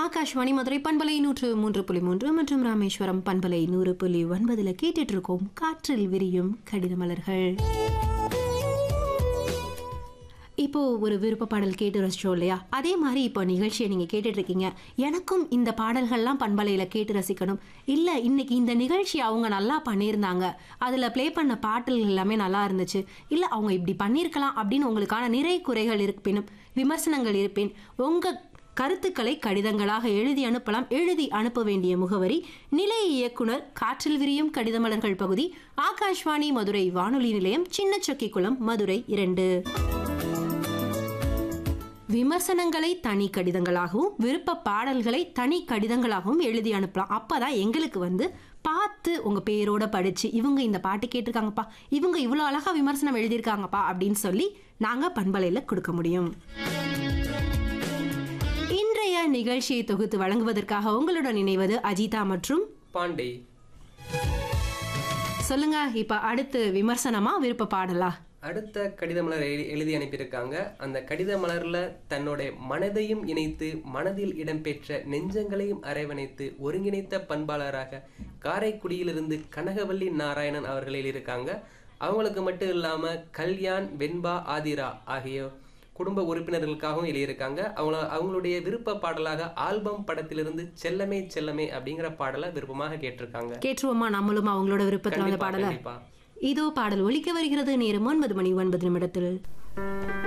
ஆகாஷ்வாணி மதுரை பண்பலை நூற்று மூன்று புள்ளி மூன்று மற்றும் ராமேஸ்வரம் பண்பலை நூறு புள்ளி ஒன்பதுல கேட்டுட்டு இருக்கோம் காற்றில் விரியும் கடித மலர்கள் இப்போ ஒரு விருப்ப பாடல் கேட்டு ரசிச்சோம் இல்லையா அதே மாதிரி இப்போ நிகழ்ச்சியை நீங்க கேட்டுட்டு இருக்கீங்க எனக்கும் இந்த பாடல்கள்லாம் பண்பலையில கேட்டு ரசிக்கணும் இல்ல இன்னைக்கு இந்த நிகழ்ச்சி அவங்க நல்லா பண்ணியிருந்தாங்க அதுல ப்ளே பண்ண பாடல்கள் எல்லாமே நல்லா இருந்துச்சு இல்ல அவங்க இப்படி பண்ணியிருக்கலாம் அப்படின்னு உங்களுக்கான நிறை குறைகள் இருப்பினும் விமர்சனங்கள் இருப்பின் உங்க கருத்துக்களை கடிதங்களாக எழுதி அனுப்பலாம் எழுதி அனுப்ப வேண்டிய முகவரி நிலைய இயக்குனர் காற்றில் விரியும் கடிதமலர்கள் பகுதி ஆகாஷ்வாணி மதுரை வானொலி நிலையம் சின்னச்சொக்கிக்குளம் மதுரை இரண்டு விமர்சனங்களை தனி கடிதங்களாகவும் விருப்ப பாடல்களை தனி கடிதங்களாகவும் எழுதி அனுப்பலாம் அப்பதான் எங்களுக்கு வந்து பார்த்து உங்க பேரோட படிச்சு இவங்க இந்த பாட்டு கேட்டிருக்காங்கப்பா இவங்க இவ்வளோ அழகா விமர்சனம் எழுதியிருக்காங்கப்பா அப்படின்னு சொல்லி நாங்க பண்பலையில கொடுக்க முடியும் இன்றைய நிகழ்ச்சியை தொகுத்து வழங்குவதற்காக உங்களுடன் இணைவது அஜிதா மற்றும் பாண்டே சொல்லுங்க இப்ப அடுத்து விமர்சனமா விருப்ப பாடலா அடுத்த கடித மலர் எழு- எழுதி அனுப்பியிருக்காங்க அந்த கடித மலர்ல தன்னுடைய மனதையும் இணைத்து மனதில் இடம்பெற்ற நெஞ்சங்களையும் அரவணைத்து ஒருங்கிணைத்த பண்பாளராக காரைக்குடியிலிருந்து கனகவல்லி நாராயணன் அவர்கள் எழுதியிருக்காங்க அவங்களுக்கு மட்டும் இல்லாம கல்யாண் வெண்பா ஆதிரா ஆகிய குடும்ப உறுப்பினர்களுக்காகவும் எழுதியிருக்காங்க அவங்கள அவங்களுடைய விருப்ப பாடலாக ஆல்பம் படத்திலிருந்து செல்லமே செல்லமே அப்படிங்கிற பாடலை விருப்பமாக கேட்டிருக்காங்க கேட்டுருவோமா நம்மளும் அவங்களோட விருப்பத்துல வந்த கண்டிப்பா பாடல கண்டிப்பா இதோ பாடல் ஒலிக்க வருகிறது நேரம் ஒன்பது மணி ஒன்பது நிமிடத்தில்